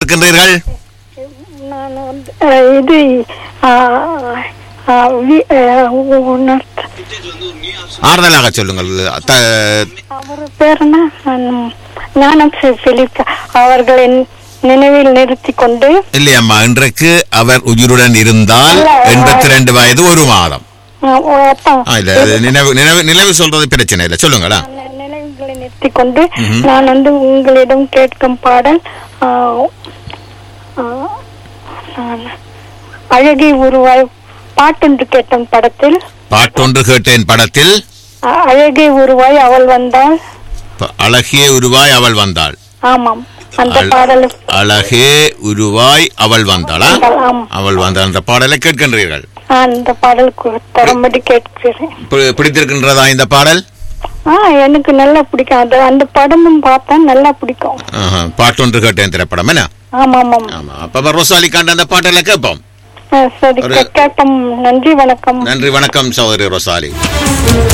கேட்கின்றீர்கள் நான் வந்து அஹ், இது அஹ், அஹ், வி- அஹ், உணர்த்த- ஆறுதலாக சொல்லுங்கள் த- அவர் பேர் என்ன ஹம், ஞானம் சி- பிலிப் அவர்களின் நினைவில் நிறுத்தி கொண்டு இல்லையம்மா இன்றைக்கு அவர் உயிருடன் இருந்தால் இல்ல, எண்பத்தி ரெண்டு வயது ஒரு மாதம் அஹ், ஓ, அதான். ஆ, இல்ல அது நினைவு நினைவு நினைவு சொல்றது பிரச்சனை இல்லை சொல்லுங்களா நான் நினைவுகளை நிறுத்தி கொண்டு நான் வந்து உங்களிடம் கேட்கும் பாடல் அஹ், அஹ், நான் அழகி உருவாய் பாட்டொன்று கேட்டும் படத்தில் பாட்டொன்று கேட்டேன் படத்தில் அஹ், அழகி உருவாய் அவள் வந்தால் ப- அழகே உருவாய் அவள் வந்தாள் ஆமாம் அந்த அழ- பாடல் அழகே உருவாய் அவள் வந்தாளா ஆமாம் அவள் வந்தாள் என்ற பாடலை கேட்கின்றீர்கள் அந்த பாடல் கு- தரும்படி கேட்கிறேன் பி- பிடித்திருக்கின்றதா இந்த பாடல் ஆ எனக்கு நல்லா பிடிக்கும் அது அந்த படமும் பார்த்தா நல்லா பிடிக்கும் ஆஹா, பாட்டொன்று கேட்டேன் திரைப்படம் என்ன ஆமா ஆமாம் ஆமா அப்ப ரோசாலி காண்ட அந்த பாட்டலை கேட்போம் ஆ, சரி ஒரு- கேட்போம் நன்றி வணக்கம் நன்றி வணக்கம் சகோதரி ரோசாலி